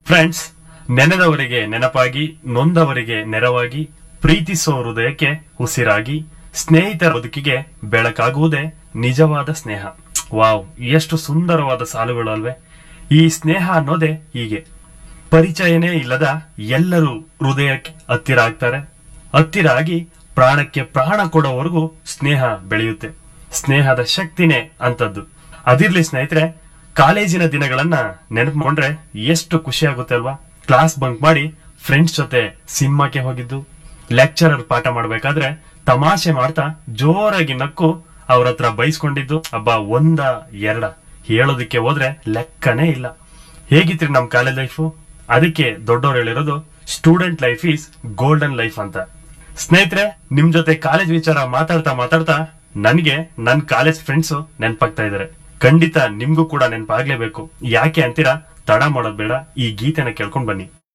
friends ನೆನೆದವರಿಗೆ ನೆನಪಾಗಿ ನೊಂದವರಿಗೆ ನೆರವಾಗಿ ಪ್ರೀತಿಸೋ ಹೃದಯಕ್ಕೆ ಉಸಿರಾಗಿ ಸ್ನೇಹಿತರ ಬದುಕಿಗೆ ಬೆಳಕಾಗುವುದೇ ನಿಜವಾದ ಸ್ನೇಹ ವಾವ್ ಎಷ್ಟು ಸುಂದರವಾದ ಸಾಲುಗಳು ಅಲ್ವೇ ಈ ಸ್ನೇಹ ಅನ್ನೋದೇ ಹೀಗೆ ಪರಿಚಯನೇ ಇಲ್ಲದ ಎಲ್ಲರೂ ಹೃದಯಕ್ಕೆ ಹತ್ತಿರ ಆಗ್ತಾರೆ ಹತ್ತಿರ ಆಗಿ ಪ್ರಾಣಕ್ಕೆ ಪ್ರಾಣ ಕೊಡೋವರೆಗೂ ಸ್ನೇಹ ಬೆಳೆಯುತ್ತೆ ಸ್ನೇಹದ ಶಕ್ತಿನೇ ಅಂತದ್ದು ಅದಿರ್ಲಿ ಸ್ನೇಹಿತರೆ ಕಾಲೇಜಿನ ದಿನಗಳನ್ನ ನೆನಪು ಮಾಡ್ಕೊಂಡ್ರೆ ಎಷ್ಟು ಖುಷಿ ಆಗುತ್ತೆ ಅಲ್ವಾ ಕ್ಲಾಸ್ ಬಂಕ್ ಮಾಡಿ ಫ್ರೆಂಡ್ಸ್ ಜೊತೆ ಸಿನಿಮಾಕ್ಕೆ ಹೋಗಿದ್ದು ಲೆಕ್ಚರರ್ ಪಾಠ ಮಾಡ್ಬೇಕಾದ್ರೆ ತಮಾಷೆ ಮಾಡ್ತಾ ಜೋರಾಗಿ ನಕ್ಕು ಅವ್ರ ಹತ್ರ ಬೈಸ್ಕೊಂಡಿದ್ದು ಹಬ್ಬ ಒಂದ ಎರಡ ಹೇಳೋದಕ್ಕೆ ಹೋದ್ರೆ ಲೆಕ್ಕನೇ ಇಲ್ಲ ಹೇಗಿತ್ರಿ ನಮ್ ಕಾಲೇಜ್ ಲೈಫು ಅದಕ್ಕೆ ದೊಡ್ಡವ್ರು ಹೇಳಿರೋದು student life is golden life ಅಂತ ಸ್ನೇಹಿತರೆ ನಿಮ್ ಜೊತೆ ಕಾಲೇಜ್ ವಿಚಾರ ಮಾತಾಡ್ತಾ ಮಾತಾಡ್ತಾ ನನ್ಗೆ ನನ್ ಕಾಲೇಜ್ ಫ್ರೆಂಡ್ಸ್ ನೆನ್ಪಾಗ್ತಾ ಇದಾರೆ ಖಂಡಿತ ನಿಮ್ಗೂ ಕೂಡ ನೆನಪಾಗ್ಲೇಬೇಕು ಯಾಕೆ ಅಂತೀರಾ ತಡ ಮಾಡೋದ್ ಬೇಡ ಈ ಗೀತೆನ ಕೇಳ್ಕೊಂಡ್ ಬನ್ನಿ